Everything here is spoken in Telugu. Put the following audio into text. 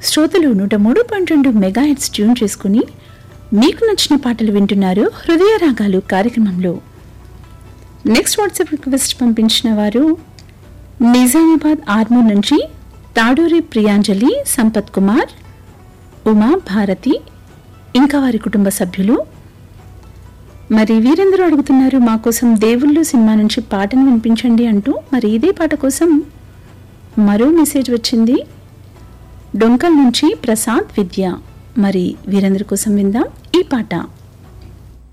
శ్రోతలు నూట మూడు పాయింట్ రెండు మెగాహెట్స్ ట్యూన్ చేసుకుని మీకు నచ్చిన పాటలు వింటున్నారు హృదయ రాగాలు కార్యక్రమంలో నెక్స్ట్ వాట్సాప్ రిక్వెస్ట్ పంపించిన వారు నిజామాబాద్ ఆర్మూర్ నుంచి తాడూరి ప్రియాంజలి సంపత్ కుమార్ ఉమా భారతి ఇంకా వారి కుటుంబ సభ్యులు మరి వీరందరూ అడుగుతున్నారు మా కోసం దేవుళ్ళు సినిమా నుంచి పాటను వినిపించండి అంటూ మరి ఇదే పాట కోసం మరో మెసేజ్ వచ్చింది డొంకల్ నుంచి ప్రసాద్ విద్య మరి వీరందరి కోసం విందాం ఈ పాట